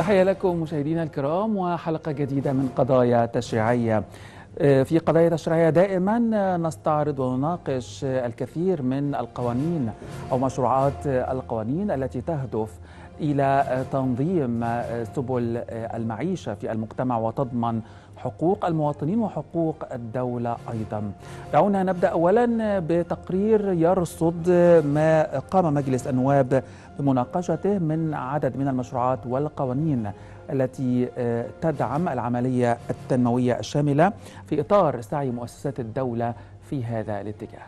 تحية لكم مشاهدينا الكرام وحلقة جديدة من قضايا تشريعية في قضايا تشريعية دائما نستعرض ونناقش الكثير من القوانين أو مشروعات القوانين التي تهدف إلى تنظيم سبل المعيشة في المجتمع وتضمن حقوق المواطنين وحقوق الدولة أيضا دعونا نبدأ أولا بتقرير يرصد ما قام مجلس النواب بمناقشته من عدد من المشروعات والقوانين التي تدعم العملية التنموية الشاملة في إطار سعي مؤسسات الدولة في هذا الاتجاه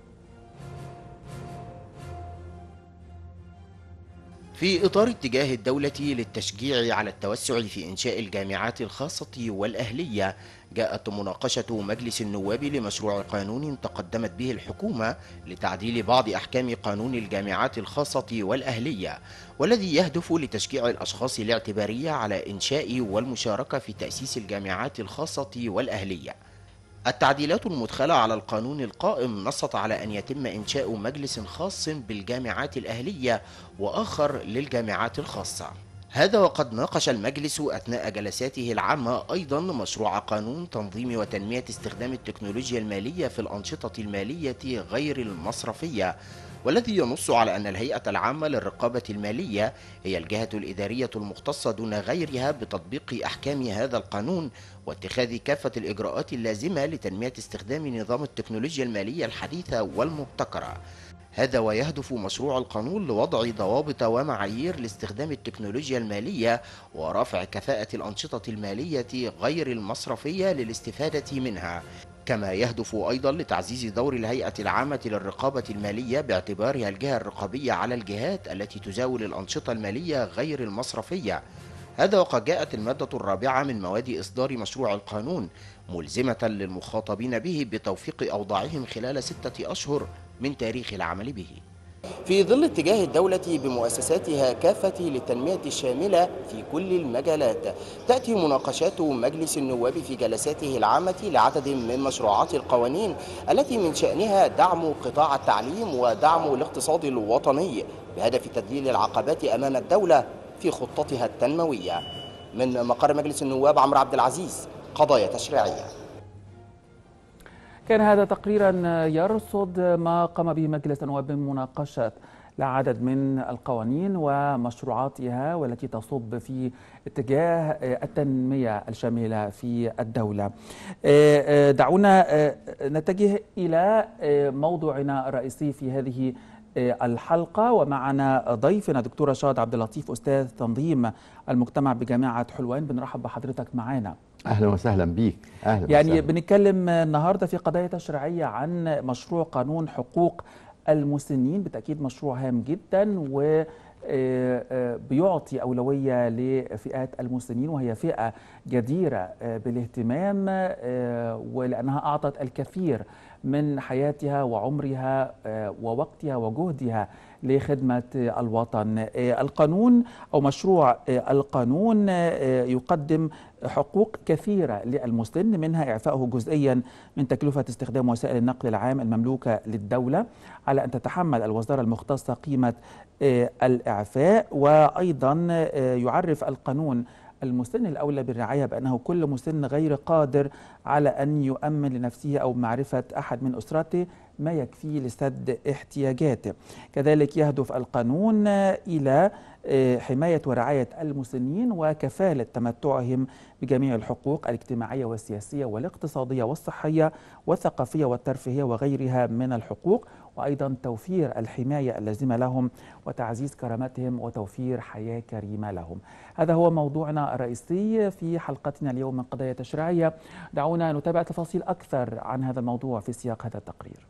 في إطار اتجاه الدولة للتشجيع على التوسع في إنشاء الجامعات الخاصة والأهلية جاءت مناقشة مجلس النواب لمشروع قانون تقدمت به الحكومة لتعديل بعض أحكام قانون الجامعات الخاصة والأهلية والذي يهدف لتشجيع الأشخاص الاعتبارية على إنشاء والمشاركة في تأسيس الجامعات الخاصة والأهلية التعديلات المدخلة على القانون القائم نصت على أن يتم إنشاء مجلس خاص بالجامعات الأهلية وآخر للجامعات الخاصة هذا وقد ناقش المجلس أثناء جلساته العامة أيضا مشروع قانون تنظيم وتنمية استخدام التكنولوجيا المالية في الأنشطة المالية غير المصرفية والذي ينص على أن الهيئة العامة للرقابة المالية هي الجهة الإدارية المختصة دون غيرها بتطبيق أحكام هذا القانون واتخاذ كافة الإجراءات اللازمة لتنمية استخدام نظام التكنولوجيا المالية الحديثة والمبتكرة هذا ويهدف مشروع القانون لوضع ضوابط ومعايير لاستخدام التكنولوجيا المالية ورفع كفاءة الأنشطة المالية غير المصرفية للاستفادة منها كما يهدف أيضا لتعزيز دور الهيئة العامة للرقابة المالية باعتبارها الجهة الرقابية على الجهات التي تزاول الأنشطة المالية غير المصرفية هذا وقد جاءت المادة الرابعة من مواد إصدار مشروع القانون ملزمة للمخاطبين به بتوفيق أوضاعهم خلال ستة أشهر من تاريخ العمل به في ظل اتجاه الدولة بمؤسساتها كافة للتنمية الشاملة في كل المجالات تأتي مناقشات مجلس النواب في جلساته العامة لعدد من مشروعات القوانين التي من شأنها دعم قطاع التعليم ودعم الاقتصاد الوطني بهدف تذليل العقبات أمام الدولة في خطتها التنموية من مقر مجلس النواب عمرو عبد العزيز قضايا تشريعيه كان هذا تقريرا يرصد ما قام به مجلس النواب من مناقشة لعدد من القوانين ومشروعاتها والتي تصب في اتجاه التنمية الشاملة في الدولة دعونا نتجه إلى موضوعنا الرئيسي في هذه الحلقة ومعنا ضيفنا دكتور رشاد عبد اللطيف أستاذ تنظيم المجتمع بجامعة حلوان بنرحب بحضرتك معنا اهلا وسهلا بيك اهلا يعني وسهلا. بنتكلم النهارده في قضايا تشريعيه عن مشروع قانون حقوق المسنين بالتاكيد مشروع هام جدا و بيعطي أولوية لفئات المسنين وهي فئة جديرة بالاهتمام ولأنها أعطت الكثير من حياتها وعمرها ووقتها وجهدها لخدمة الوطن القانون أو مشروع القانون يقدم حقوق كثيرة للمسن منها إعفائه جزئيا من تكلفة استخدام وسائل النقل العام المملوكة للدولة على أن تتحمل الوزارة المختصة قيمة الإعفاء وأيضا يعرف القانون المسن الأولى بالرعاية بأنه كل مسن غير قادر على أن يؤمن لنفسه أو معرفة أحد من أسرته ما يكفي لسد احتياجاته كذلك يهدف القانون إلى حماية ورعاية المسنين وكفالة تمتعهم بجميع الحقوق الاجتماعية والسياسية والاقتصادية والصحية والثقافية والترفيهية وغيرها من الحقوق وأيضا توفير الحماية اللازمة لهم وتعزيز كرامتهم وتوفير حياة كريمة لهم هذا هو موضوعنا الرئيسي في حلقتنا اليوم من قضايا تشريعية دعونا نتابع تفاصيل أكثر عن هذا الموضوع في سياق هذا التقرير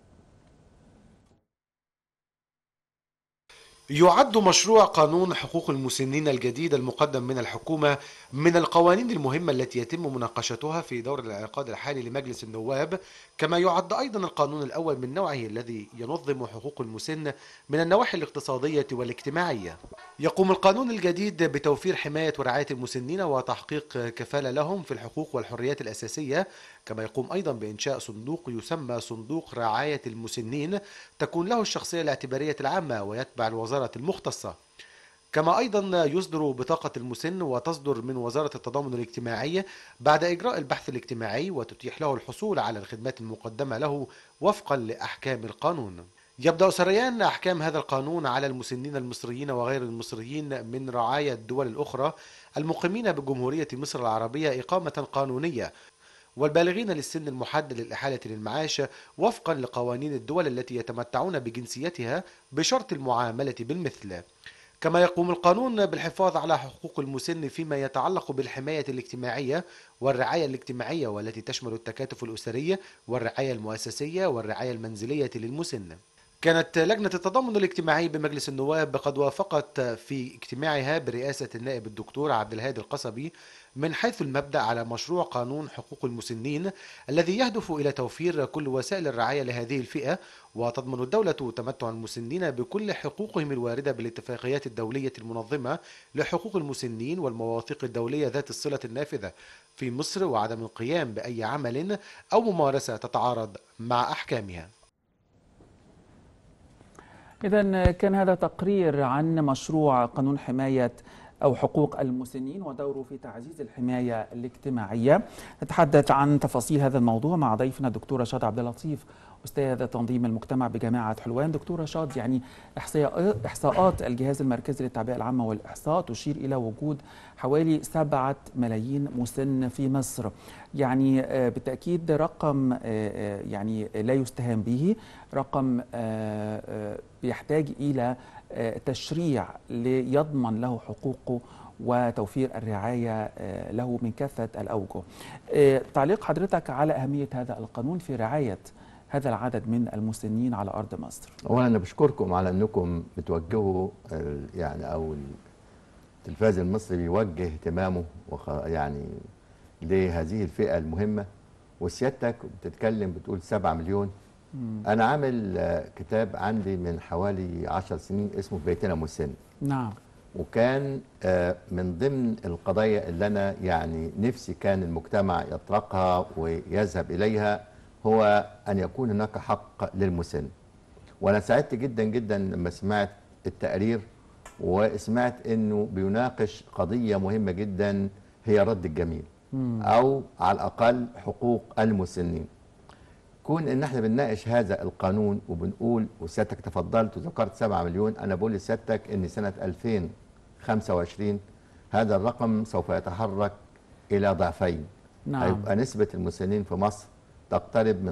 يعد مشروع قانون حقوق المسنين الجديد المقدم من الحكومة من القوانين المهمة التي يتم مناقشتها في دور الانعقاد الحالي لمجلس النواب كما يعد أيضا القانون الأول من نوعه الذي ينظم حقوق المسن من النواحي الاقتصادية والاجتماعية يقوم القانون الجديد بتوفير حماية ورعاية المسنين وتحقيق كفالة لهم في الحقوق والحريات الأساسية كما يقوم أيضا بإنشاء صندوق يسمى صندوق رعاية المسنين تكون له الشخصية الاعتبارية العامة ويتبع الوزارة المختصة كما أيضا يصدر بطاقة المسن وتصدر من وزارة التضامن الاجتماعي بعد إجراء البحث الاجتماعي وتتيح له الحصول على الخدمات المقدمة له وفقا لأحكام القانون يبدأ سريان أحكام هذا القانون على المسنين المصريين وغير المصريين من رعايا الدول الأخرى المقيمين بجمهورية مصر العربية إقامة قانونية والبالغين للسن المحدد للإحالة للمعاش وفقا لقوانين الدول التي يتمتعون بجنسيتها بشرط المعاملة بالمثل كما يقوم القانون بالحفاظ على حقوق المسن فيما يتعلق بالحماية الاجتماعية والرعاية الاجتماعية والتي تشمل التكاتف الأسري والرعاية المؤسسية والرعاية المنزلية للمسن كانت لجنة التضامن الاجتماعي بمجلس النواب قد وافقت في اجتماعها برئاسة النائب الدكتور عبد الهادي القصبي من حيث المبدأ على مشروع قانون حقوق المسنين الذي يهدف إلى توفير كل وسائل الرعاية لهذه الفئة وتضمن الدولة تمتع المسنين بكل حقوقهم الواردة بالاتفاقيات الدولية المنظمة لحقوق المسنين والمواثيق الدولية ذات الصلة النافذة في مصر وعدم القيام بأي عمل أو ممارسة تتعارض مع أحكامها إذا كان هذا تقرير عن مشروع قانون حماية أو حقوق المسنين ودوره في تعزيز الحماية الاجتماعية نتحدث عن تفاصيل هذا الموضوع مع ضيفنا الدكتورة شاد عبد اللطيف أستاذ تنظيم المجتمع بجامعة حلوان دكتورة شاد يعني إحصاءات الجهاز المركزي للتعبئة العامة والإحصاء تشير إلى وجود حوالي سبعة ملايين مسن في مصر يعني بالتأكيد رقم يعني لا يستهان به رقم يحتاج إلى تشريع ليضمن له حقوقه وتوفير الرعاية له من كافة الأوجه تعليق حضرتك على أهمية هذا القانون في رعاية هذا العدد من المسنين على أرض مصر أولا أنا بشكركم على أنكم بتوجهوا يعني أو التلفاز المصري بيوجه اهتمامه يعني لهذه الفئة المهمة وسيادتك بتتكلم بتقول 7 مليون مم. أنا عامل كتاب عندي من حوالي 10 سنين اسمه بيتنا مسن نعم وكان من ضمن القضايا اللي أنا يعني نفسي كان المجتمع يطرقها ويذهب إليها هو أن يكون هناك حق للمسن وأنا سعدت جدا جدا لما سمعت التقرير وسمعت أنه بيناقش قضية مهمة جدا هي رد الجميل مم. أو على الأقل حقوق المسنين كون ان احنا بنناقش هذا القانون وبنقول وسيادتك تفضلت وذكرت 7 مليون انا بقول لسيادتك ان سنه 2025 هذا الرقم سوف يتحرك الى ضعفين نعم. هيبقى نسبه المسنين في مصر تقترب من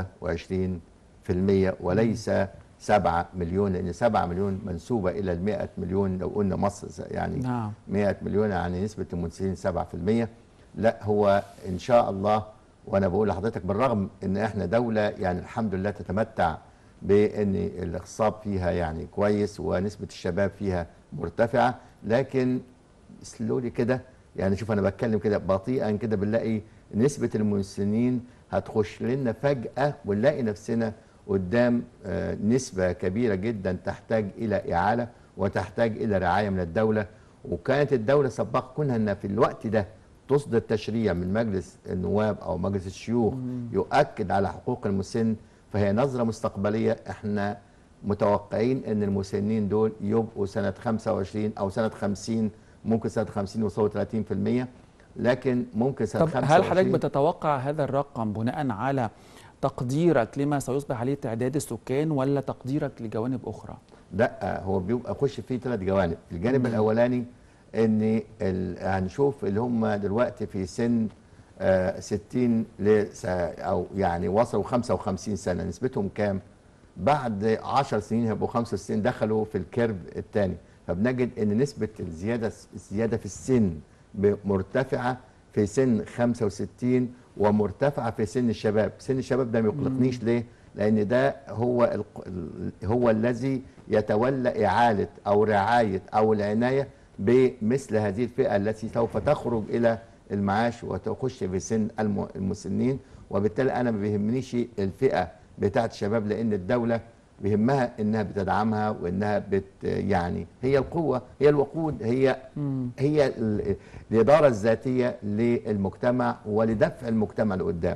25% وليس 7 مليون لان 7 مليون منسوبه الى ال 100 مليون لو قلنا مصر يعني نعم. 100 مليون يعني نسبه المسنين 7% لا هو ان شاء الله وانا بقول لحضرتك بالرغم ان احنا دوله يعني الحمد لله تتمتع بان الاخصاب فيها يعني كويس ونسبه الشباب فيها مرتفعه لكن سلولي كده يعني شوف انا بتكلم كده بطيئا كده بنلاقي نسبه المسنين هتخش لنا فجاه ونلاقي نفسنا قدام نسبه كبيره جدا تحتاج الى اعاله وتحتاج الى رعايه من الدوله وكانت الدوله سبق كونها انها في الوقت ده تصدر تشريع من مجلس النواب او مجلس الشيوخ يؤكد على حقوق المسن فهي نظره مستقبليه احنا متوقعين ان المسنين دول يبقوا سنه 25 او سنه 50 ممكن سنه 50 يوصلوا 30% لكن ممكن سنه طب 25 هل حضرتك بتتوقع هذا الرقم بناء على تقديرك لما سيصبح عليه تعداد السكان ولا تقديرك لجوانب اخرى؟ لا هو بيبقى خش فيه ثلاث جوانب، الجانب الاولاني ان هنشوف اللي هم دلوقتي في سن آه 60 ل او يعني وصلوا 55 سنه نسبتهم كام؟ بعد 10 سنين هيبقوا 65 دخلوا في الكيرف الثاني فبنجد ان نسبه الزياده الزياده في السن مرتفعه في سن 65 ومرتفعه في سن الشباب، سن الشباب ده ما يقلقنيش ليه؟ لان ده هو هو الذي يتولى اعاله او رعايه او العنايه بمثل هذه الفئة التي سوف تخرج إلى المعاش وتخش في سن المسنين وبالتالي أنا ما بيهمنيش الفئة بتاعة الشباب لأن الدولة بيهمها إنها بتدعمها وإنها بت يعني هي القوة هي الوقود هي هي الإدارة الذاتية للمجتمع ولدفع المجتمع لقدام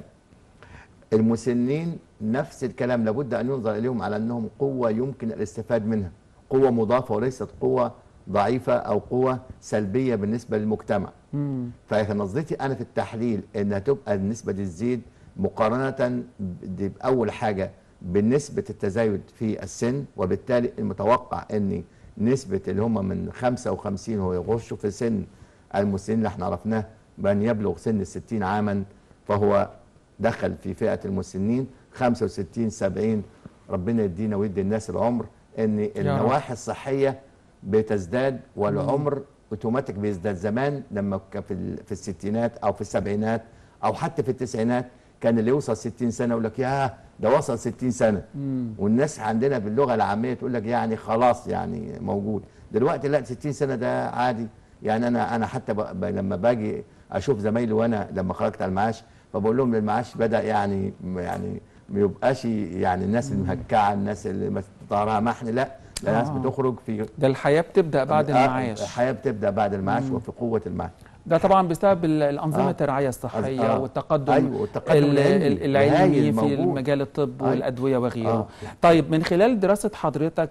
المسنين نفس الكلام لابد أن ينظر إليهم على أنهم قوة يمكن الاستفاد منها قوة مضافة وليست قوة ضعيفه او قوه سلبيه بالنسبه للمجتمع مم. فكان نظرتي انا في التحليل انها تبقى النسبه دي تزيد مقارنه ب- باول حاجه بنسبه التزايد في السن وبالتالي المتوقع ان نسبه اللي هم من 55 هو يخشوا في سن المسنين اللي احنا عرفناه بان يبلغ سن ال 60 عاما فهو دخل في فئه المسنين 65 70 ربنا يدينا ويدي الناس العمر ان النواحي الصحيه بتزداد والعمر اوتوماتيك بيزداد زمان لما كان في ال- في الستينات او في السبعينات او حتى في التسعينات كان اللي يوصل 60 سنه يقول لك ياه ده وصل 60 سنه والناس عندنا باللغه العاميه تقول لك يعني خلاص يعني موجود دلوقتي لا 60 سنه ده عادي يعني انا انا حتى ب... ب... لما باجي اشوف زمايلي وانا لما خرجت على المعاش فبقول لهم المعاش بدا يعني يعني ما يبقاش يعني الناس المهكعه الناس اللي ظهرها محن لا ده ناس آه. بتخرج في ده الحياة بتبدأ بعد آه، المعاش الحياه بتبدا بعد المعاش وفي قوه المعاش ده طبعا بسبب ال- الأنظمة آه. الرعاية الصحية آه. والتقدم أيوة، والتقدم ال- العلمي. ال- العلمي الهايل في موجود. مجال الطب أيوة. والأدوية وغيره آه. طيب من خلال دراسة حضرتك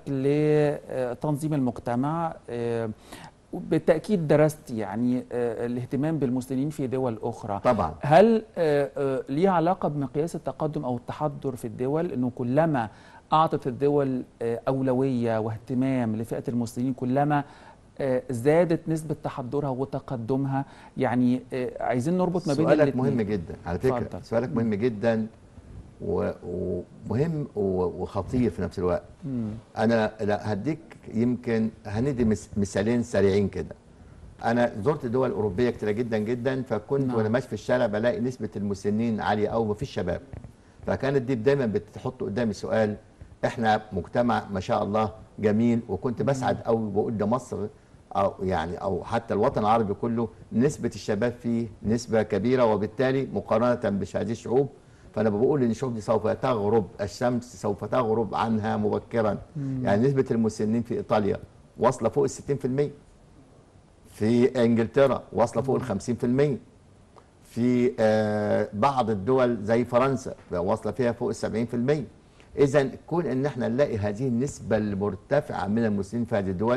لتنظيم المجتمع آه، بالتأكيد درست يعني آه، الاهتمام بالمسلمين في دول أخرى طبعا هل آه، آه، ليه علاقة بمقياس التقدم أو التحضر في الدول أنه كلما أعطت الدول آه، أولوية واهتمام لفئة المسلمين كلما آه، زادت نسبة تحضرها وتقدمها يعني آه، عايزين نربط ما بين سؤالك الاتنين. مهم جدا على فكره اتفضل. سؤالك مهم جدا و- ومهم و- وخطير في نفس الوقت مم. انا لا هديك يمكن هندي مس- مثالين سريعين كده انا زرت دول اوروبيه كتيره جدا جدا فكنت نعم. وانا ماشي في الشارع بلاقي نسبه المسنين عاليه قوي ومفيش شباب فكانت دي دايما بتحط قدامي سؤال احنا مجتمع ما شاء الله جميل وكنت بسعد قوي بقول ده مصر او يعني او حتى الوطن العربي كله نسبه الشباب فيه نسبه كبيره وبالتالي مقارنه بهذه الشعوب فانا بقول ان الشعوب دي سوف تغرب الشمس سوف تغرب عنها مبكرا يعني نسبه المسنين في ايطاليا واصله فوق ال 60% في انجلترا واصله فوق ال 50% في آه، بعض الدول زي فرنسا واصله فيها فوق ال 70% اذا كون ان احنا نلاقي هذه النسبه المرتفعه من المسلمين في هذه الدول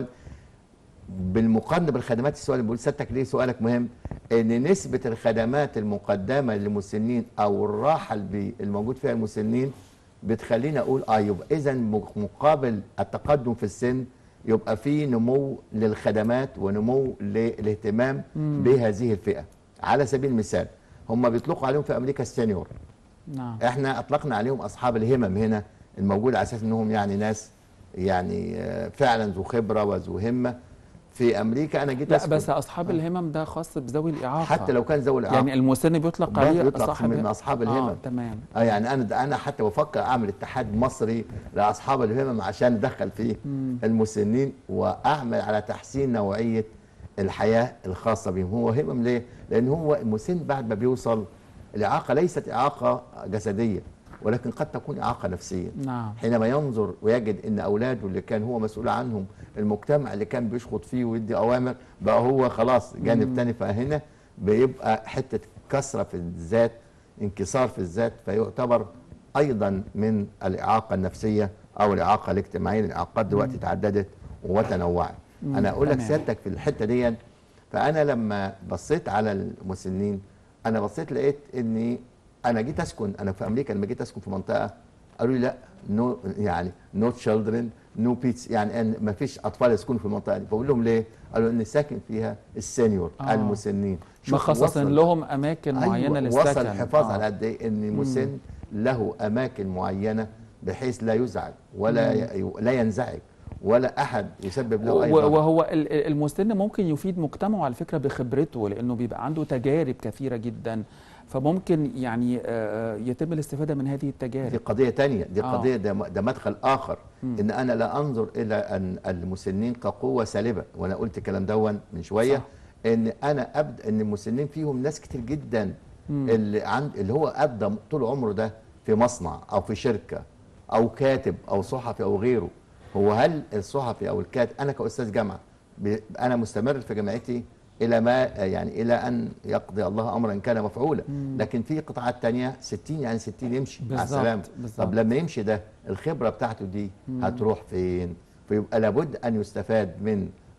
بالمقارنه بالخدمات السؤال اللي بقول سيادتك ليه سؤالك مهم ان نسبه الخدمات المقدمه للمسنين او الراحه البي- الموجود فيها المسنين بتخليني اقول اه يبقى اذا مقابل التقدم في السن يبقى في نمو للخدمات ونمو للاهتمام بهذه الفئه على سبيل المثال هم بيطلقوا عليهم في امريكا السينيور نعم احنا اطلقنا عليهم اصحاب الهمم هنا الموجود على اساس انهم يعني ناس يعني آه، فعلا ذو خبره وذو همه في امريكا انا جيت لا أسكن. بس أصحاب الهمم ده خاص بذوي الإعاقة حتى لو كان ذوي الاعاقه يعني المسن بيطلق برضه عليه يطلق صاحب من أصحاب آه الهمم. تمام اه يعني انا انا حتى بفكر اعمل اتحاد مصري لاصحاب الهمم عشان ادخل فيه المسنين واعمل على تحسين نوعيه الحياه الخاصه بهم هو همم ليه؟ لان هو المسن بعد ما بيوصل الاعاقه ليست اعاقه جسديه ولكن قد تكون اعاقه نفسيه نعم حينما ينظر ويجد ان اولاده اللي كان هو مسؤول عنهم المجتمع اللي كان بيشخط فيه ويدي اوامر بقى هو خلاص جانب تاني فهنا بيبقى حته كسره في الذات انكسار في الذات فيعتبر ايضا من الاعاقه النفسيه او الاعاقه الاجتماعيه الاعاقات دلوقتي تعددت وتنوعت انا اقول لك تمام. سيادتك في الحته دي فانا لما بصيت على المسنين انا بصيت لقيت اني انا جيت اسكن انا في امريكا لما جيت اسكن في منطقه قالوا لي لا نو يعني نو تشيلدرن نو بيتس يعني ان ما فيش اطفال يسكنوا في المنطقه دي بقول لهم ليه؟ قالوا ان ساكن فيها السينيور آه. آه. المسنين شوف مخصصين وصل- لهم أماكن معينة أيوة للسكن وصل الحفاظ آه. على قد ايه ان المسن له اماكن معينه بحيث لا يزعج ولا ي... لا ينزعج ولا احد يسبب له اي و- ضرر وهو ال- ال- المسن ممكن يفيد مجتمعه على فكرة بخبرته لأنه بيبقى عنده تجارب كثيرة جدا فممكن يعني آه، يتم الاستفادة من هذه دي التجارب قضيه تانية دي آه. قضيه ده, ده مدخل اخر ان انا لا انظر الى ان المسنين كقوه سالبه وانا قلت الكلام دون من شويه صح. ان انا ابدا ان المسنين فيهم ناس كتير جدا اللي عند اللي هو ابدا طول عمره ده في مصنع او في شركه او كاتب او صحفي او غيره هو هل الصحفي او الكاتب انا كاستاذ جامعه ب- انا مستمر في جامعتي الى ما يعني الى ان يقضي الله امرا كان مفعولا لكن في قطاعات تانية 60 يعني 60 يمشي مع بالظبط، السلامه بالظبط. طب لما يمشي ده الخبره بتاعته دي هتروح فين فيبقى لابد ان يستفاد من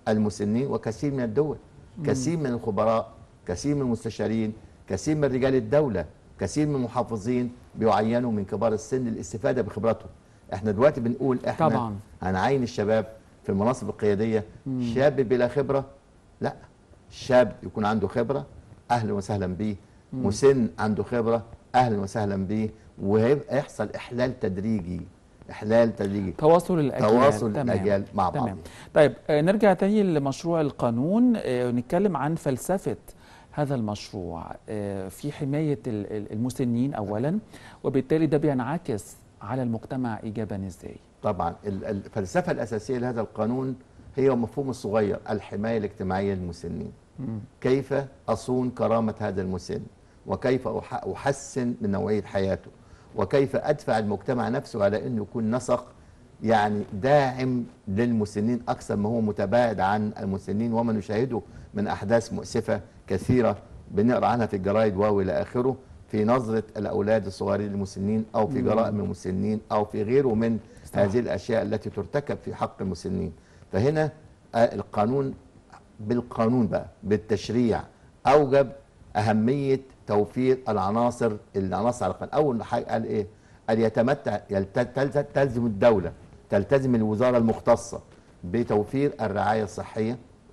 المسنين وكثير من الدول كثير من الخبراء كثير من المستشارين كثير من رجال الدولة كثير من المحافظين بيعينوا من كبار السن للاستفادة بخبراتهم احنا دلوقتي بنقول احنا طبعاً. هنعين الشباب في المناصب القيادية شاب بلا خبرة لا شاب يكون عنده خبرة أهلا وسهلا بيه مسن عنده خبرة أهلا وسهلا بيه وهيبقى يحصل إحلال تدريجي إحلال تدريجي تواصل الاجيال تواصل تمام. الأجيال مع بعض تمام طيب آه، نرجع تاني لمشروع القانون آه، ونتكلم عن فلسفه هذا المشروع آه، في حمايه ال- ال- المسنين اولا وبالتالي ده بينعكس على المجتمع ايجابا ازاي؟ طبعا ال- الفلسفة الأساسية لهذا القانون هي مفهوم الصغير الحماية الاجتماعية للمسنين كيف أصون كرامة هذا المسن وكيف أح- أحسن من نوعية حياته وكيف أدفع المجتمع نفسه على أنه يكون نسق يعني داعم للمسنين أكثر ما هو متباعد عن المسنين وما نشاهده من أحداث مؤسفة كثيرة بنقرأ عنها في الجرايد واو إلى آخره في نظرة الأولاد الصغيرين للمسنين أو في جرائم المسنين أو في غيره من صح. هذه الأشياء التي ترتكب في حق المسنين فهنا آه، القانون بالقانون بقى بالتشريع اوجب اهميه توفير العناصر العناصر على القانون اول حاجه قال ايه قال يتمتع يلت- تلز- تلزم الدوله تلتزم الوزاره المختصه بتوفير الرعايه الصحيه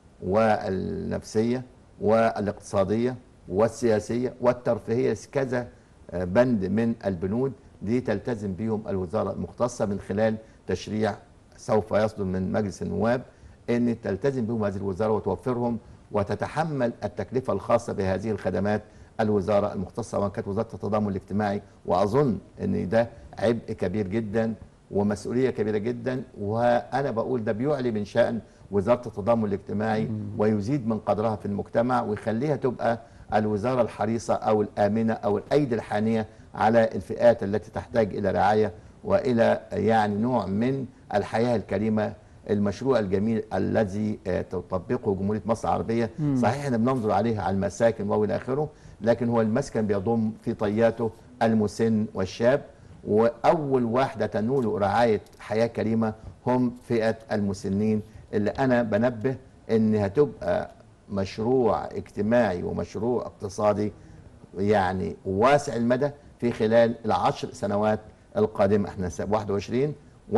والنفسيه والاقتصاديه والسياسيه والترفيهيه كذا آه، بند من البنود دي تلتزم بهم الوزاره المختصه من خلال تشريع سوف يصدر من مجلس النواب ان تلتزم بهم هذه الوزاره وتوفرهم وتتحمل التكلفه الخاصه بهذه الخدمات الوزاره المختصه وان كانت وزاره التضامن الاجتماعي واظن ان ده عبء كبير جدا ومسؤوليه كبيره جدا وانا بقول ده بيعلي من شان وزاره التضامن الاجتماعي ويزيد من قدرها في المجتمع ويخليها تبقى الوزاره الحريصه او الامنه او الايدي الحانيه على الفئات التي تحتاج الى رعايه والى يعني نوع من الحياه الكريمه المشروع الجميل الذي آه، تطبقه جمهوريه مصر العربيه صحيح احنا بننظر عليه على المساكن والى اخره لكن هو المسكن بيضم في طياته المسن والشاب واول واحده تنول رعايه حياه كريمه هم فئه المسنين اللي انا بنبه ان هتبقى مشروع اجتماعي ومشروع اقتصادي يعني واسع المدى في خلال العشر سنوات القادمه احنا س- 21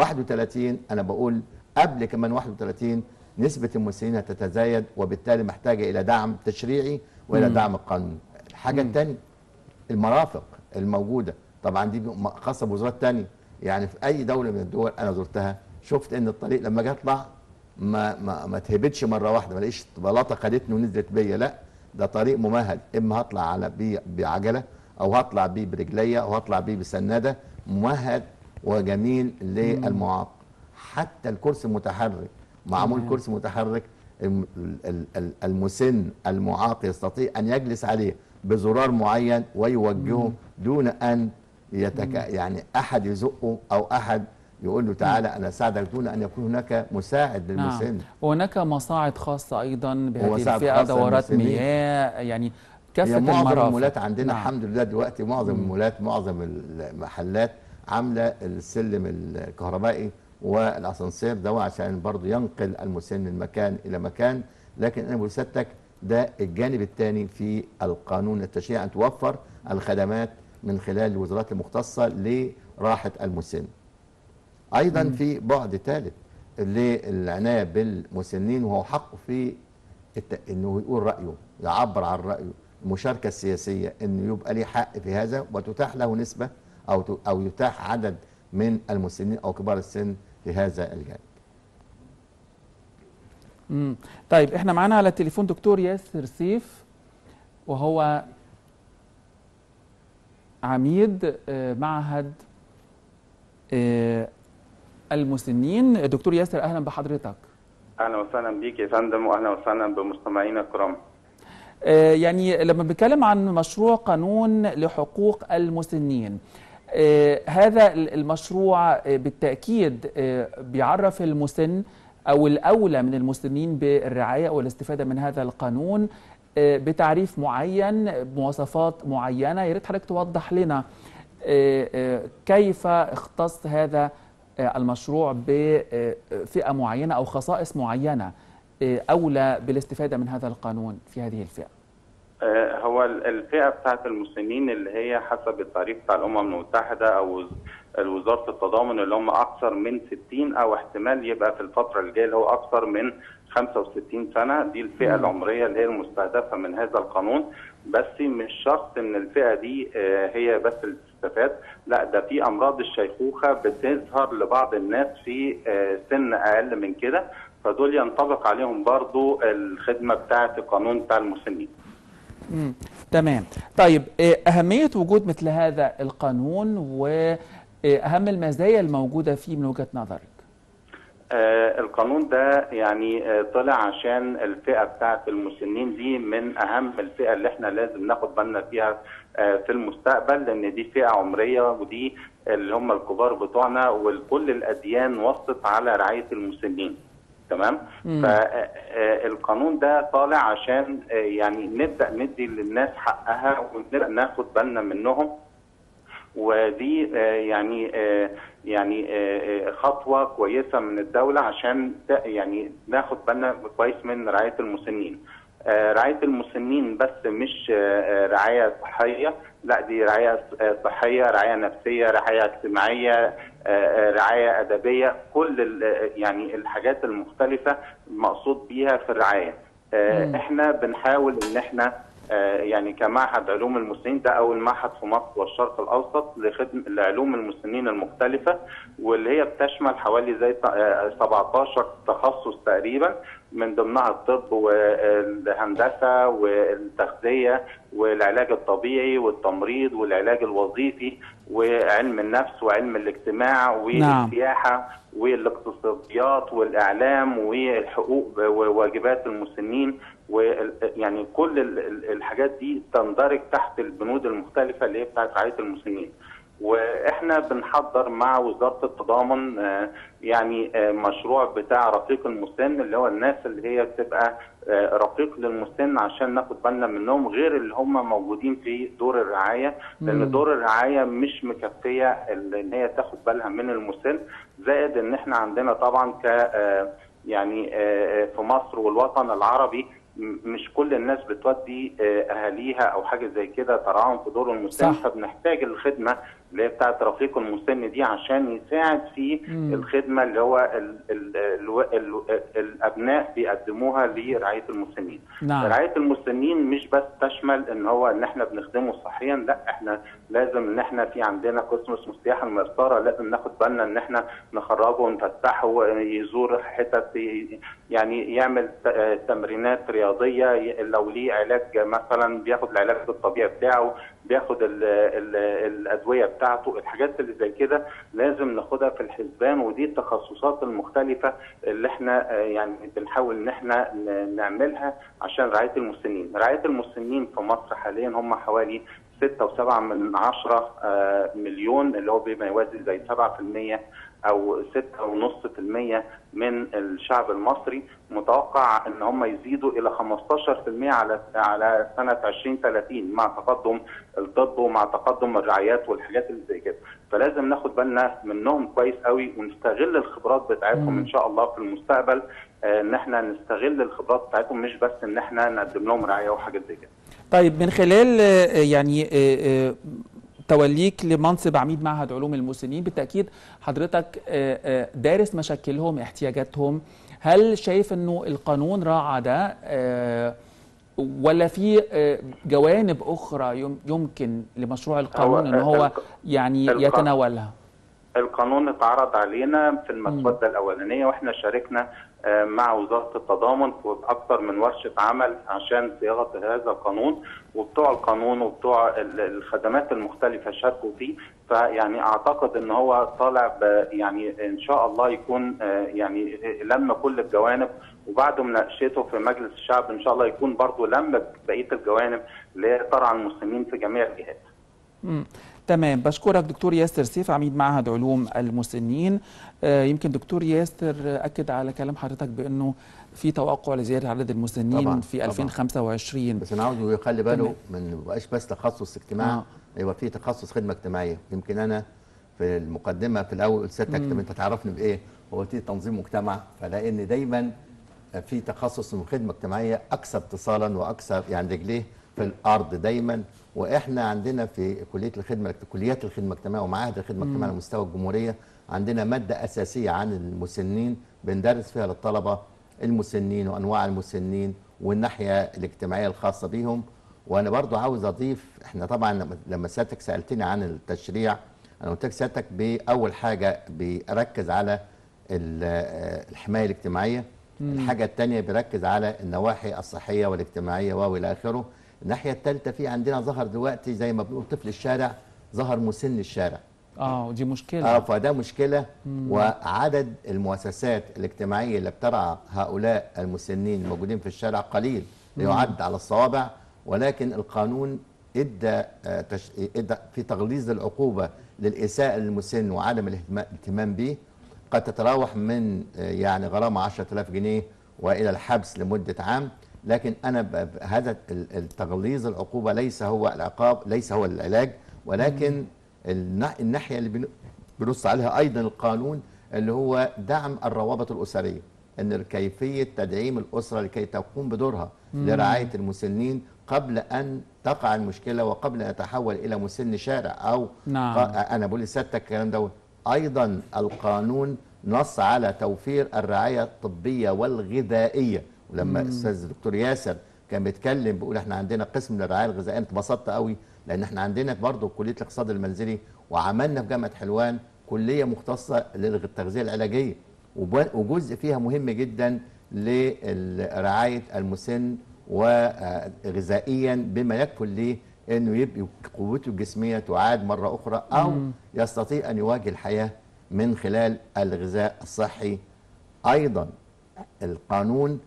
31 انا بقول قبل كمان 31 نسبه المسنين هتتزايد وبالتالي محتاجه الى دعم تشريعي والى دعم قانوني. الحاجه الثانيه المرافق الموجوده طبعا دي م- خاصه بوزارات تانية يعني في اي دوله من الدول انا زرتها شفت ان الطريق لما اجي اطلع ما ما ما تهبطش مره واحده ما الاقيش بلاطه خدتني ونزلت بيا لا ده طريق ممهد اما هطلع على بيه بعجله او هطلع بيه برجليه او هطلع بيه بسناده ممهد وجميل للمعاق حتى الكرسي المتحرك معمول تمام. كرسي متحرك الم- ال- ال- المسن المعاق يستطيع ان يجلس عليه بزرار معين ويوجهه دون ان يتك... يعني احد يزقه او احد يقول له تعالى انا اساعدك دون ان يكون هناك مساعد نعم للمسن وهناك مصاعد خاصه ايضا بهذه ومصاعد الفئه خاصة دورات للمسنين. مياه يعني كافه هي معظم المرافق المولات عندنا نعم. الحمد لله دلوقتي معظم المولات معظم المحلات عامله السلم الكهربائي والاسانسير ده عشان برضه ينقل المسن من مكان الى مكان لكن انا بقول لسيادتك ده الجانب الثاني في القانون التشريعي ان توفر الخدمات من خلال الوزارات المختصه لراحه المسن. ايضا في بعد ثالث للعنايه بالمسنين وهو حقه في الت... انه يقول رايه يعبر عن رايه المشاركه السياسيه انه يبقى ليه حق في هذا وتتاح له نسبه او ت... او يتاح عدد من المسنين او كبار السن في هذا الجانب. مم. طيب احنا معانا على التليفون دكتور ياسر سيف وهو عميد آه، معهد آه، المسنين دكتور ياسر اهلا بحضرتك اهلا وسهلا بيك يا فندم واهلا وسهلا بمستمعينا الكرام آه، يعني لما بنتكلم عن مشروع قانون لحقوق المسنين آه، هذا المشروع آه، بالتأكيد آه، بيعرف المسن أو الأولى من المسنين بالرعاية والاستفادة من هذا القانون آه، بتعريف معين بمواصفات معينة يا ريت حضرتك توضح لنا آه، آه، كيف اختص هذا آه، المشروع بفئة معينة أو خصائص معينة آه، أولى بالاستفادة من هذا القانون في هذه الفئة آه، هو ال- الفئة بتاعت المسنين اللي هي حسب التعريف بتاع الأمم المتحدة أو وز- وزارة التضامن اللي هم أكثر من 60 أو احتمال يبقى في الفترة الجاية اللي هو أكثر من 65 سنة دي الفئة العمرية اللي هي المستهدفة من هذا القانون بس مش شرط إن الفئة دي آه، هي بس اللي تستفاد لا ده في أمراض الشيخوخة بتظهر لبعض الناس في آه، سن أقل من كده فدول ينطبق عليهم برضو الخدمة بتاعت القانون بتاع المسنين مم. تمام طيب آه، أهمية وجود مثل هذا القانون وأهم المزايا الموجودة فيه من وجهة نظرك آه، القانون ده يعني آه، طلع عشان الفئة بتاعت المسنين دي من أهم الفئة اللي احنا لازم ناخد بالنا فيها آه، في المستقبل لأن دي فئة عمرية ودي اللي هم الكبار بتوعنا وكل الأديان وصت على رعاية المسنين تمام فالقانون ده طالع عشان آه، يعني نبدأ ندي للناس حقها ونبدأ ناخد بالنا منهم ودي آه، يعني آه، يعني آه، آه، خطوه كويسه من الدوله عشان ت- يعني ناخد بالنا كويس من رعايه المسنين. آه، رعايه المسنين بس مش آه، آه، رعايه صحيه لا دي رعايه آه، صحيه رعايه نفسيه رعايه اجتماعيه آه، آه، رعايه ادبيه كل ال- آه، يعني الحاجات المختلفه مقصود بيها في الرعايه. آه، احنا بنحاول ان احنا آه، يعني كمعهد علوم المسنين ده اول معهد في مصر والشرق الاوسط لخدمه لعلوم المسنين المختلفه واللي هي بتشمل حوالي زي ت- آه، 17 تخصص تقريبا من ضمنها الطب والهندسه والتغذيه والعلاج الطبيعي والتمريض والعلاج الوظيفي وعلم النفس وعلم الاجتماع والسياحه والاقتصاديات والاعلام والحقوق وواجبات المسنين ويعني كل ال- ال- الحاجات دي تندرج تحت البنود المختلفه اللي هي بتاعت رعايه المسنين. واحنا بنحضر مع وزاره التضامن آه، يعني آه، مشروع بتاع رقيق المسن اللي هو الناس اللي هي بتبقى آه، رقيق للمسن عشان ناخد بالنا منهم غير اللي هم موجودين في دور الرعايه لان دور الرعايه مش مكفيه ال- ان هي تاخد بالها من المسن زائد ان احنا عندنا طبعا ك آه، يعني آه، آه، في مصر والوطن العربي م- مش كل الناس بتودي آه، اهاليها او حاجه زي كده ترعاهم في دور المسن صح. فبنحتاج الخدمه اللي هي بتاعت رفيق المسن دي عشان يساعد في مم. الخدمه اللي هو ال ال ال ال الابناء بيقدموها لرعايه المسنين. نعم رعايه المسنين مش بس تشمل ان هو ان احنا بنخدمه صحيا لا احنا لازم ان احنا في عندنا قسم اسمه السياحه الميسره لازم ناخد بالنا ان احنا نخرجه ونفتحه يزور حتت ي- يعني يعمل ت- آه تمرينات رياضيه ي- لو ليه علاج مثلا بياخد العلاج الطبيعي بتاعه بياخد ال ال الادويه بتاعته الحاجات اللي زي كده لازم ناخدها في الحسبان ودي التخصصات المختلفه اللي احنا آه، يعني بنحاول ان احنا ن- نعملها عشان رعايه المسنين رعايه المسنين في مصر حاليا هم حوالي 6.7 من عشرة آه، مليون اللي هو بما يوازي زي 7% او 6.5% من الشعب المصري متوقع ان هم يزيدوا الى 15% على على سنه 2030 مع تقدم الطب ومع تقدم الرعايات والحاجات اللي زي كده فلازم ناخد بالنا منهم كويس قوي ونستغل الخبرات بتاعتهم مم. ان شاء الله في المستقبل آه، ان احنا نستغل الخبرات بتاعتهم مش بس ان احنا نقدم لهم رعايه وحاجات زي كده طيب من خلال آه، يعني آه، آه، توليك لمنصب عميد معهد علوم المسنين بالتأكيد حضرتك آه، آه، دارس مشاكلهم احتياجاتهم هل شايف انه القانون راعى ده آه، ولا في آه، جوانب اخرى يم- يمكن لمشروع القانون ان هو الق- يعني الق- يتناولها القانون اتعرض علينا في المسودة الأولانية وإحنا شاركنا آه، مع وزارة التضامن في أكثر من ورشة عمل عشان صياغة هذا القانون وبتوع القانون وبتوع ال- الخدمات المختلفة شاركوا فيه فيعني أعتقد إن هو طالع ب- يعني إن شاء الله يكون آه، يعني لم كل الجوانب وبعد مناقشته في مجلس الشعب إن شاء الله يكون برضه لم بقية الجوانب اللي هي ترعى المسلمين في جميع الجهات. مم. تمام بشكرك دكتور ياسر سيف عميد معهد علوم المسنين آه، يمكن دكتور ياسر آه، أكد على كلام حضرتك بأنه في توقع لزيادة عدد المسنين طبعاً، في طبعاً. 2025 بس انا عاوز يخلي باله تمام. من ما يبقاش بس تخصص اجتماع آه. يبقى في تخصص خدمه اجتماعيه يمكن انا في المقدمه في الاول قلت سيادتك طب انت تعرفني بايه؟ هو قلت لي تنظيم مجتمع فلان دايما في تخصص من خدمه اجتماعيه اكثر اتصالا واكثر يعني رجليه في الارض دايما واحنا عندنا في كليه الخدمه كليات الخدمه الاجتماعيه ومعاهد الخدمه الاجتماعيه على مستوى الجمهوريه عندنا ماده اساسيه عن المسنين بندرس فيها للطلبه المسنين وانواع المسنين والناحيه الاجتماعيه الخاصه بيهم وانا برضو عاوز اضيف احنا طبعا لما- لما سيادتك سالتني عن التشريع انا قلت لك سيادتك باول حاجه بيركز على ال- آه، الحمايه الاجتماعيه الحاجه الثانيه بيركز على النواحي الصحيه والاجتماعيه والى اخره الناحيه الثالثه في عندنا ظهر دلوقتي زي ما بنقول طفل الشارع ظهر مسن الشارع اه ودي اه مشكله فده مشكله وعدد المؤسسات الاجتماعيه اللي بترعى هؤلاء المسنين الموجودين في الشارع قليل يعد على الصوابع ولكن القانون ادى آه، تش... ادى في تغليظ العقوبه للاساءه للمسن وعدم الاهتما- الاهتمام به قد تتراوح من آه، يعني غرامه 10000 جنيه والى الحبس لمده عام لكن انا ب... ب- هذا ال- التغليظ العقوبه ليس هو العقاب ليس هو العلاج ولكن النا- الناحيه اللي بن- بنص عليها ايضا القانون اللي هو دعم الروابط الاسريه ان كيفيه تدعيم الاسره لكي تقوم بدورها لرعايه المسنين قبل ان تقع المشكله وقبل ان يتحول الى مسن شارع او نعم. ق- انا بقول لسيادتك الكلام ده ايضا القانون نص على توفير الرعايه الطبيه والغذائيه ولما الاستاذ الدكتور ياسر كان بيتكلم بيقول احنا عندنا قسم للرعايه الغذائيه انا اتبسطت قوي لان احنا عندنا برضه كليه الاقتصاد المنزلي وعملنا في جامعه حلوان كليه مختصه للتغذيه العلاجيه وب- وجزء فيها مهم جدا لرعايه المسن وغذائيا بما يكفل ليه انه يبقى قوته الجسميه تعاد مره اخرى او يستطيع ان يواجه الحياه من خلال الغذاء الصحي ايضا القانون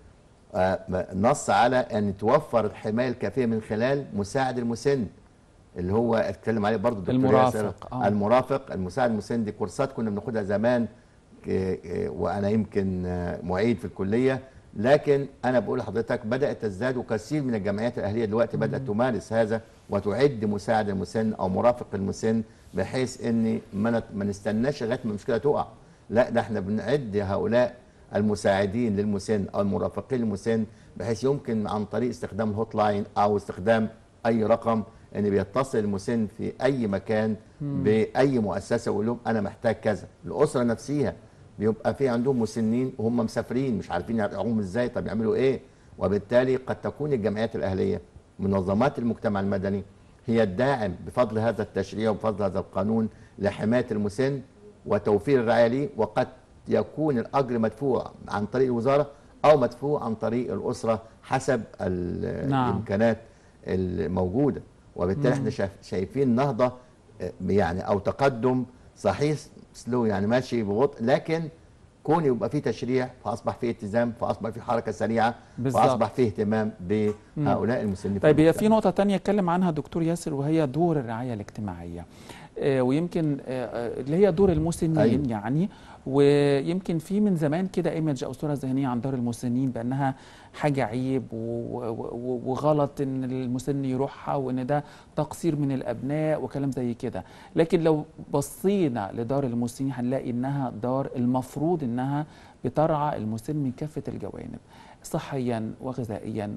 آه، نص على ان توفر الحمايه الكافيه من خلال مساعد المسن اللي هو اتكلم عليه برضه الدكتور المرافق، ياسر آه. المرافق المساعد المسن دي كورسات كنا بناخدها زمان ك- ك- وانا يمكن آه، معيد في الكليه لكن انا بقول لحضرتك بدات تزداد وكثير من الجمعيات الاهليه دلوقتي بدات تمارس هذا وتعد مساعد المسن او مرافق المسن بحيث ان ما نت- ما نستناش لغايه ما المشكله تقع لا ده احنا بنعد هؤلاء المساعدين للمسن او المرافقين للمسن بحيث يمكن عن طريق استخدام الهوت لاين او استخدام اي رقم ان بيتصل المسن في اي مكان باي مؤسسه ويقول لهم انا محتاج كذا الاسره نفسها بيبقى في عندهم مسنين وهم مسافرين مش عارفين يرجعوهم ازاي طب يعملوا ايه وبالتالي قد تكون الجمعيات الاهليه منظمات المجتمع المدني هي الداعم بفضل هذا التشريع وبفضل هذا القانون لحمايه المسن وتوفير الرعايه ليه وقد يكون الاجر مدفوع عن طريق الوزاره او مدفوع عن طريق الاسره حسب ال- نعم. الامكانات الموجوده وبالتالي احنا شايف شايفين نهضه آه، يعني او تقدم صحيح سلو يعني ماشي ببطء لكن كون يبقى في تشريع فاصبح في التزام فاصبح في حركه سريعه بالظبط. فاصبح في اهتمام بهؤلاء المسنين في طيب هي في المجتمع. نقطة تانية اتكلم عنها الدكتور ياسر وهي دور الرعاية الاجتماعية آه، ويمكن آه، آه، اللي هي دور المسنين أيوة. يعني ويمكن في من زمان كده ايمج او صوره ذهنيه عن دار المسنين بانها حاجه عيب و- و- وغلط ان المسن يروحها وان ده تقصير من الابناء وكلام زي كده لكن لو بصينا لدار المسنين هنلاقي انها دار المفروض انها بترعى المسن من كافه الجوانب صحيا وغذائيا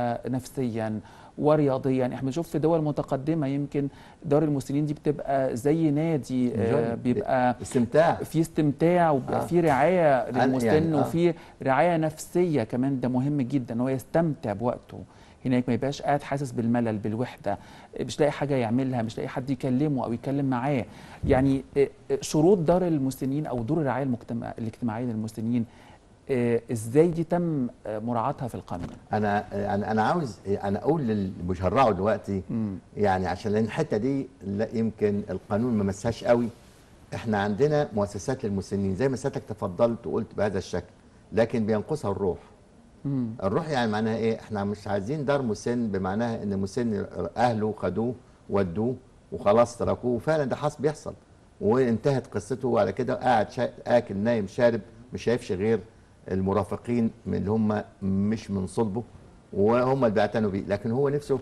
ونفسيا ورياضيا احنا بنشوف في دول متقدمه يمكن دار المسنين دي بتبقى زي نادي آه، جد. بيبقى استمتاع في استمتاع وبيبقى آه. في رعايه أنا للمسن يعني آه. وفي رعايه نفسيه كمان ده مهم جدا ان هو يستمتع بوقته هناك ما يبقاش قاعد حاسس بالملل بالوحده مش لاقي حاجه يعملها مش لاقي حد يكلمه او يتكلم معاه يعني آه، آه، شروط دار المسنين او دور الرعايه المجتمع الاجتماعيه للمسنين آه، ازاي دي تم آه، مراعاتها في القانون انا انا انا عاوز انا اقول للي بيشرعوا دلوقتي يعني عشان لان الحته دي لا يمكن القانون ما مسهاش قوي احنا عندنا مؤسسات للمسنين زي ما سيادتك تفضلت وقلت بهذا الشكل لكن بينقصها الروح مم. الروح يعني معناها ايه احنا مش عايزين دار مسن بمعناها ان مسن اهله خدوه ودوه وخلاص تركوه وفعلا ده حصل بيحصل وانتهت قصته وعلى كده قاعد شا... اكل نايم شارب مش شايفش غير المرافقين من اللي هم مش من صلبه وهم اللي بيعتنوا بيه لكن هو نفسه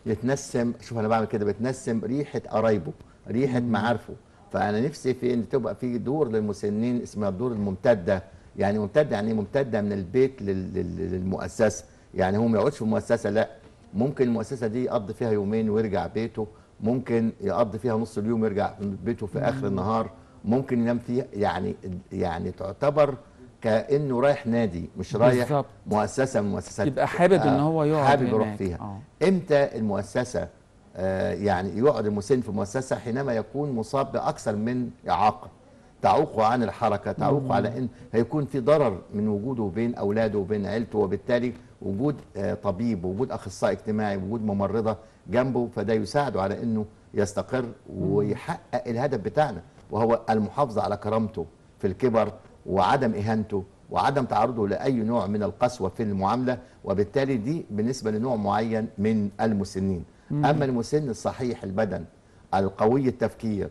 يتنسم شوف انا بعمل كده بتنسم ريحه قرايبه ريحه معارفه فانا نفسي في ان تبقى في دور للمسنين اسمها الدور الممتده يعني ممتده يعني إيه؟ ممتده من البيت لل- لل- للمؤسسه يعني هو ما يقعدش في المؤسسه لا ممكن المؤسسه دي يقضي فيها يومين ويرجع بيته ممكن يقضي فيها نص اليوم ويرجع بيته في اخر النهار ممكن ينام فيها يعني يعني تعتبر كانه رايح نادي مش رايح بالظبط. مؤسسه من مؤسسات يبقى حابب إن هو يقعد حابب يروح هناك. فيها آه. امتى المؤسسه آه يعني يقعد المسن في المؤسسه حينما يكون مصاب باكثر من اعاقه تعوقه عن الحركه تعوقه على ان هيكون في ضرر من وجوده بين اولاده وبين عيلته وبالتالي وجود آه طبيب وجود اخصائي اجتماعي وجود ممرضه جنبه فده يساعده على انه يستقر ويحقق الهدف بتاعنا وهو المحافظه على كرامته في الكبر وعدم اهانته وعدم تعرضه لاي نوع من القسوه في المعامله وبالتالي دي بالنسبه لنوع معين من المسنين اما المسن الصحيح البدن القوي التفكير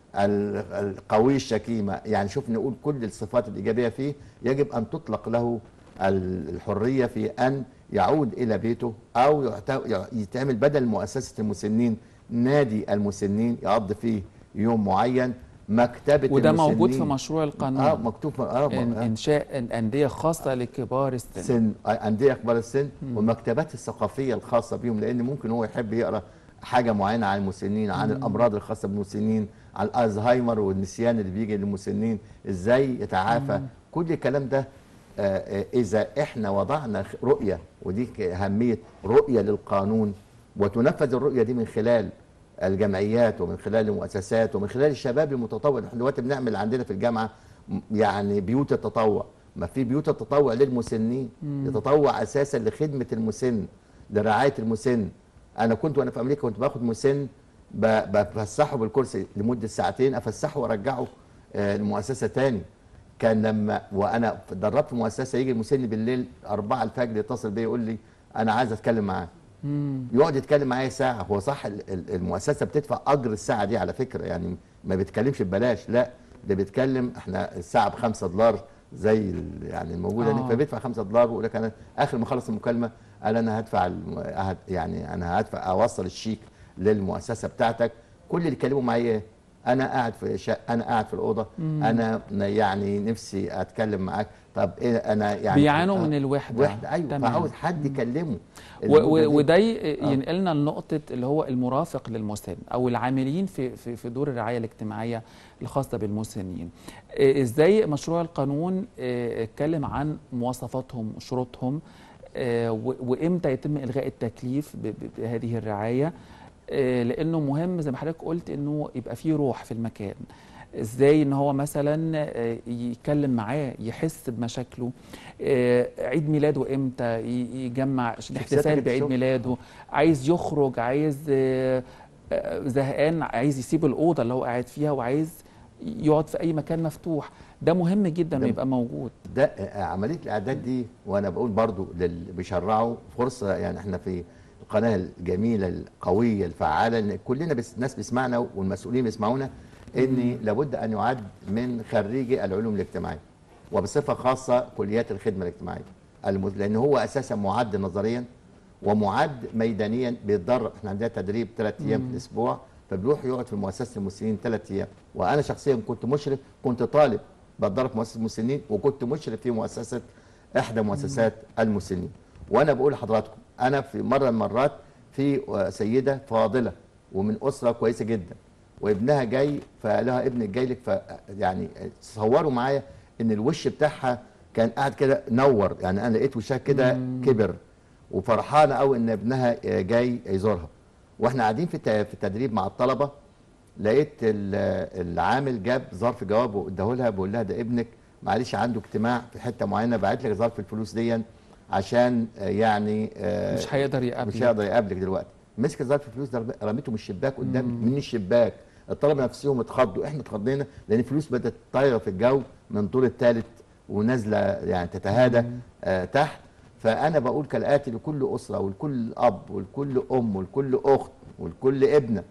ال- القوي الشكيمه يعني شوف نقول كل الصفات الايجابيه فيه يجب ان تطلق له ال- الحريه في ان يعود الى بيته او يعت- يتعمل بدل مؤسسه المسنين نادي المسنين يقضي فيه يوم معين مكتبه وده موجود في المسنين. مشروع القانون اه مكتوب في- اه إن- آه. انشاء انديه خاصه لكبار السن سن انديه كبار السن والمكتبات الثقافيه الخاصه بيهم لان ممكن هو يحب يقرا حاجه معينه عن المسنين عن الامراض الخاصه بالمسنين عن الزهايمر والنسيان اللي بيجي للمسنين ازاي يتعافى كل الكلام ده آه، آه، اذا احنا وضعنا خ- رؤيه ودي ك- اهميه رؤيه للقانون وتنفذ الرؤيه دي من خلال الجمعيات ومن خلال المؤسسات ومن خلال الشباب المتطوع احنا دلوقتي بنعمل عندنا في الجامعه م- يعني بيوت التطوع ما في بيوت التطوع للمسنين يتطوع اساسا لخدمه المسن لرعايه المسن انا كنت وانا في امريكا كنت باخد مسن ب- بفسحه بالكرسي لمده ساعتين افسحه وارجعه آه، المؤسسه تاني كان لما وانا اتدربت في مؤسسه يجي المسن بالليل 4 الفجر يتصل بيا يقول لي انا عايز اتكلم معاه يقعد يتكلم معايا ساعه هو صح ال- ال- المؤسسه بتدفع اجر الساعه دي على فكره يعني ما بيتكلمش ببلاش لا ده بيتكلم احنا الساعه ب 5 دولار زي ال- يعني الموجوده آه. هناك فبيدفع 5 دولار ويقول لك انا اخر ما خلص المكالمه قال انا هدفع الم- هد- يعني انا هدفع اوصل الشيك للمؤسسه بتاعتك كل اللي يكلموا معايا إيه؟ انا قاعد في شق انا قاعد في الاوضه انا يعني نفسي اتكلم معاك طب ايه انا يعني بيعانوا آه، من الوحدة. وحده ايوه تمام. فعاوز حد يكلمه و- المدة و- دي. وده ي- ينقلنا لنقطة اللي هو المرافق للمسن أو العاملين في في في دور الرعاية الاجتماعية الخاصة بالمسنين. إيه، إزاي مشروع القانون إيه، اتكلم عن مواصفاتهم شروطهم آه، و- وإمتى يتم إلغاء التكليف ب- ب- بهذه الرعاية آه، لأنه مهم زي ما حضرتك قلت إنه يبقى فيه روح في المكان. ازاي ان هو مثلا آه، يتكلم معاه يحس بمشاكله آه، عيد ميلاده امتى ي- يجمع عشان شخصيتك احتفال بعيد الشغل. ميلاده عايز يخرج عايز آه، آه، زهقان عايز يسيب الاوضه اللي هو قاعد فيها وعايز يقعد في اي مكان مفتوح ده مهم جدا انه ده- يبقى موجود ده آه، عمليه الاعداد دي وانا بقول برضو للي بيشرعوا فرصه يعني احنا في القناه الجميله القويه الفعاله ان كلنا بس الناس بيسمعنا والمسؤولين بيسمعونا ان لابد ان يعد من خريجي العلوم الاجتماعيه وبصفه خاصه كليات الخدمه الاجتماعيه الم- لان هو اساسا معد نظريا ومعد ميدانيا بيتدرب احنا عندنا تدريب ثلاث ايام في الاسبوع فبيروح يقعد في مؤسسه المسنين ثلاث ايام وانا شخصيا كنت مشرف كنت طالب بتدرب في مؤسسه المسنين وكنت مشرف في مؤسسه احدى مؤسسات المسنين وانا بقول لحضراتكم انا في مره من المرات في آه، سيده فاضله ومن اسره كويسه جدا وابنها جاي فلها ابنك جاي لك ف يعني تصوروا معايا ان الوش بتاعها كان قاعد كده نور يعني انا لقيت وشها كده كبر وفرحانه قوي ان ابنها آه، جاي يزورها واحنا قاعدين في الت- في التدريب مع الطلبه لقيت ال- العامل جاب ظرف جواب واداه لها بيقول لها ده ابنك معلش عنده اجتماع في حته معينه بعت لك ظرف الفلوس دي عشان آه، يعني آه، مش هيقدر يقابلك. مش هيقدر يقابلك دلوقتي مسك ظرف الفلوس ده رميته من الشباك قدام من الشباك الطلبه نفسهم اتخضوا احنا اتخضينا لان الفلوس بدات طايره في الجو من الدور الثالث ونازله يعني تتهادى آه تحت فانا بقول كالاتي لكل اسره ولكل اب ولكل ام ولكل اخت ولكل ابنه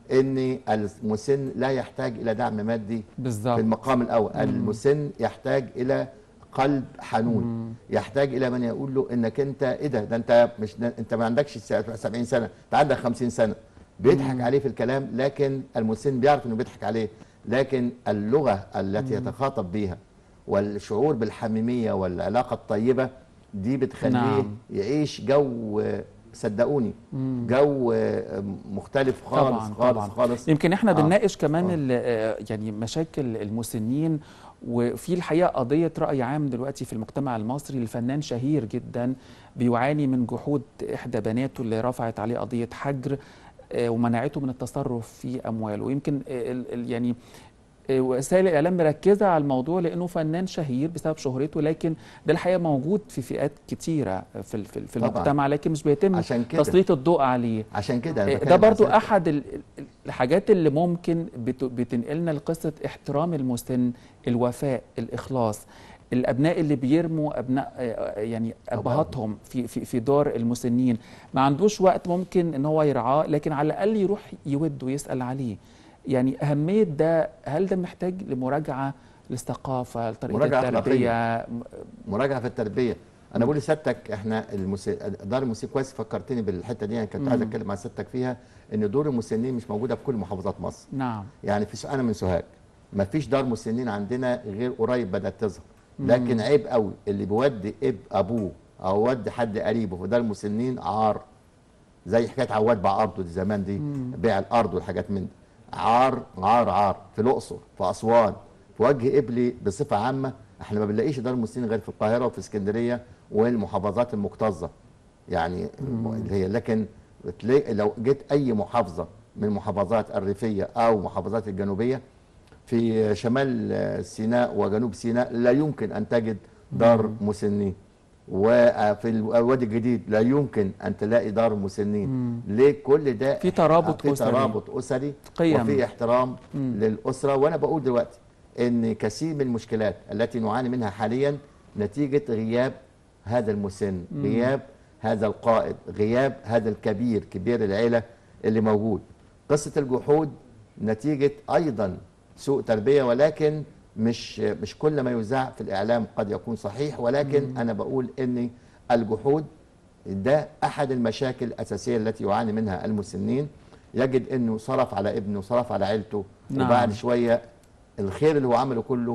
ان المسن لا يحتاج الى دعم مادي بالظبط في المقام الاول المسن يحتاج الى قلب حنون يحتاج الى من يقول له انك انت ايه ده ده انت مش ده انت ما عندكش 70 سنه انت عندك 50 سنه بيضحك عليه في الكلام لكن المسن بيعرف انه بيضحك عليه لكن اللغه التي يتخاطب بيها والشعور بالحميميه والعلاقه الطيبه دي بتخليه نعم. يعيش جو آه، صدقوني جو آه، مختلف خالص طبعا خالص طبعا خالص يمكن احنا آه. بنناقش كمان آه. ال- آه، يعني مشاكل المسنين وفي الحقيقه قضيه راي عام دلوقتي في المجتمع المصري الفنان شهير جدا بيعاني من جحود احدى بناته اللي رفعت عليه قضيه حجر آه، ومنعته من التصرف في امواله ويمكن آه، ال- ال- يعني آه، وسائل الاعلام مركزه على الموضوع لانه فنان شهير بسبب شهرته لكن ده الحقيقه موجود في فئات كتيره في ال- في ال- في طبعاً. المجتمع لكن مش بيتم عشان كده تسليط الضوء عليه عشان كده أنا إيه، بتكلم ده عن برضو ذات- احد ال- ال- الحاجات اللي ممكن بت- بتنقلنا لقصه احترام المسن الوفاء الاخلاص الابناء اللي بيرموا ابناء آه، يعني ابهاتهم في في في دار المسنين ما عندوش وقت ممكن ان هو يرعاه لكن على الاقل يروح يود ويسال عليه يعني اهميه ده هل ده محتاج لمراجعه للثقافه لطريقه مراجعة التربيه مراجعه في التربيه انا بقول لسيادتك احنا المس... دار الموسيقى كويس فكرتني بالحته دي انا كنت عايز اتكلم مع سيادتك فيها ان دور المسنين مش موجوده في كل محافظات مصر نعم يعني في س- انا من سوهاج ما فيش دار مسنين عندنا غير قريب بدات تظهر لكن عيب قوي اللي بيودي اب ابوه او يودي حد قريبه في دار مسنين عار زي حكايه عواد باع ارضه دي زمان دي بيع الارض والحاجات من دي عار عار عار في الاقصر في اسوان في وجه قبلي بصفه عامه احنا ما بنلاقيش دار مسنين غير في القاهره وفي اسكندريه والمحافظات المكتظه يعني اللي هي لكن بتلاقي لو جيت اي محافظه من المحافظات الريفيه او المحافظات الجنوبيه في شمال سيناء وجنوب سيناء لا يمكن ان تجد دار مسنين وفي الوادي الجديد لا يمكن ان تلاقي دار مسنين ليه كل ده في ترابط في أسري. ترابط اسري قيم. وفي احترام للاسره وانا بقول دلوقتي ان كثير من المشكلات التي نعاني منها حاليا نتيجه غياب هذا المسن غياب هذا القائد غياب هذا الكبير كبير العيله اللي موجود قصه الجحود نتيجه ايضا سوء تربيه ولكن مش مش كل ما يذاع في الاعلام قد يكون صحيح ولكن انا بقول ان الجحود ده احد المشاكل الاساسيه التي يعاني منها المسنين يجد انه صرف على ابنه صرف على عيلته نعم. وبعد شويه الخير اللي هو عمله كله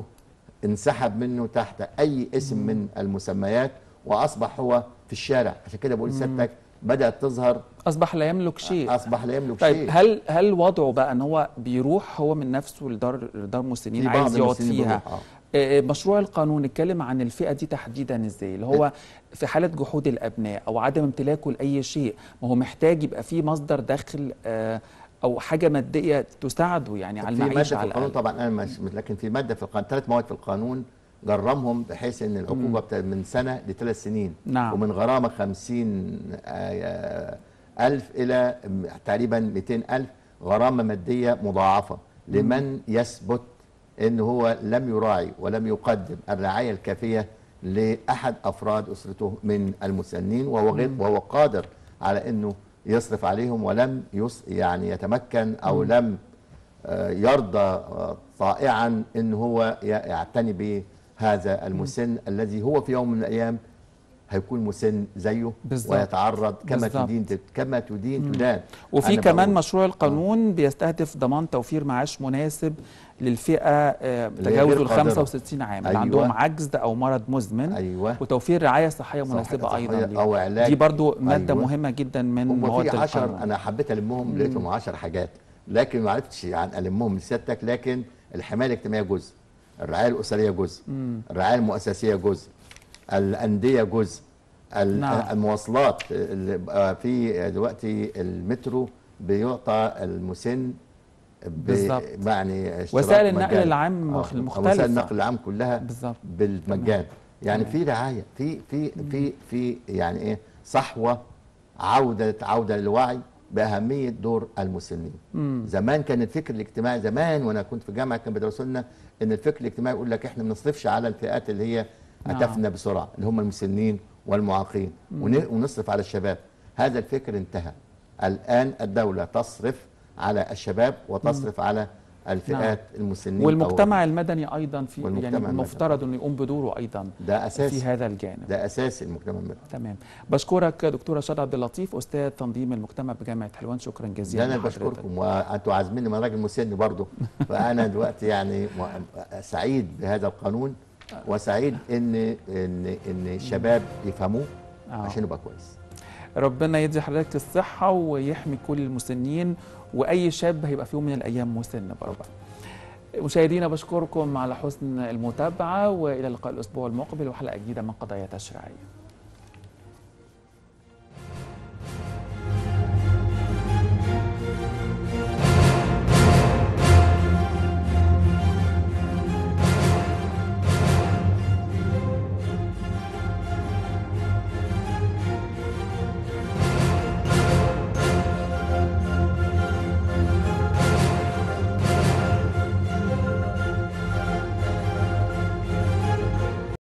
انسحب منه تحت اي اسم من المسميات واصبح هو في الشارع عشان كده بقول سيادتك بدات تظهر اصبح لا يملك شيء اصبح لا يملك طيب شيء هل هل وضعه بقى ان هو بيروح هو من نفسه لدار دار مسنين في بعض عايز يقعد المسنين فيها بيروح، آه. آه، مشروع القانون اتكلم عن الفئه دي تحديدا ازاي اللي هو في حاله جحود الابناء او عدم امتلاكه لاي شيء ما هو محتاج يبقى في مصدر دخل آه، او حاجه ماديه تساعده يعني على في ماده المعيشه في على القانون الاقل طبعا انا مش لكن في ماده في القانون ثلاث مواد في القانون جرمهم بحيث ان العقوبه بتا- من سنه لثلاث سنين نعم. ومن غرامه 50 آه، ألف إلى تقريبا 200 ألف غرامة مادية مضاعفة لمن يثبت أنه هو لم يراعي ولم يقدم الرعاية الكافية لأحد أفراد أسرته من المسنين وهو غير وهو قادر على أنه يصرف عليهم ولم يص يعني يتمكن أو لم آه، يرضى آه، طائعا أنه هو ي- يعتني بهذا المسن الذي هو في يوم من الأيام هيكون مسن زيه بالظبط. ويتعرض كما بالظبط. تدين كما تدين تدان وفي أنا كمان بقول- مشروع القانون بيستهدف ضمان توفير معاش مناسب للفئه آه، اللي هي تجاوز غير ال قادرة. 65 عام اللي أيوة. عندهم عجز او مرض مزمن ايوه وتوفير رعايه صحيه صح- مناسبه صحية ايضا ليه. او علاج دي برضو ماده أيوة. مهمه جدا من هم مواد في 10 القانون انا حبيت المهم لقيتهم 10 حاجات لكن ما عرفتش يعني المهم لسيادتك لكن الحمايه الاجتماعيه جزء الرعايه الاسريه جزء الرعايه المؤسسيه جزء الانديه جزء ال- نعم. المواصلات اللي بقى في دلوقتي المترو بيعطى المسن ب- بالظبط. يعني اشتراك وسائل النقل مجاني. العام آه، المختلفة. وسائل النقل العام كلها بالظبط. بالمجان يعني في رعايه في في في في يعني ايه صحوه عوده عوده للوعي باهميه دور المسنين زمان كان الفكر الاجتماعي زمان وانا كنت في الجامعه كان بيدرسوا لنا ان الفكر الاجتماعي يقول لك احنا ما بنصرفش على الفئات اللي هي نعم. هتفنى بسرعه اللي هم المسنين والمعاقين ون- ونصرف على الشباب هذا الفكر انتهى الان الدوله تصرف على الشباب وتصرف على الفئات المسنين أو- والمجتمع المدني ايضا في والمجتمع يعني المدني. المفترض انه يقوم بدوره ايضا ده اساسي في هذا الجانب ده اساسي المجتمع المدني تمام بشكرك دكتوره شاد عبد اللطيف استاذ تنظيم المجتمع بجامعه حلوان شكرا ده جزيلا انا لحضرتك. بشكركم وانتوا عازميني من راجل مسن برضه فانا دلوقتي يعني م- سعيد بهذا القانون وسعيد ان ان ان الشباب يفهموه آه. عشان يبقى كويس ربنا يدي حضرتك الصحة ويحمي كل المسنين وأي شاب هيبقى في يوم من الأيام مسن برضه. مشاهدينا بشكركم على حسن المتابعة وإلى اللقاء الأسبوع المقبل وحلقة جديدة من قضايا تشريعية.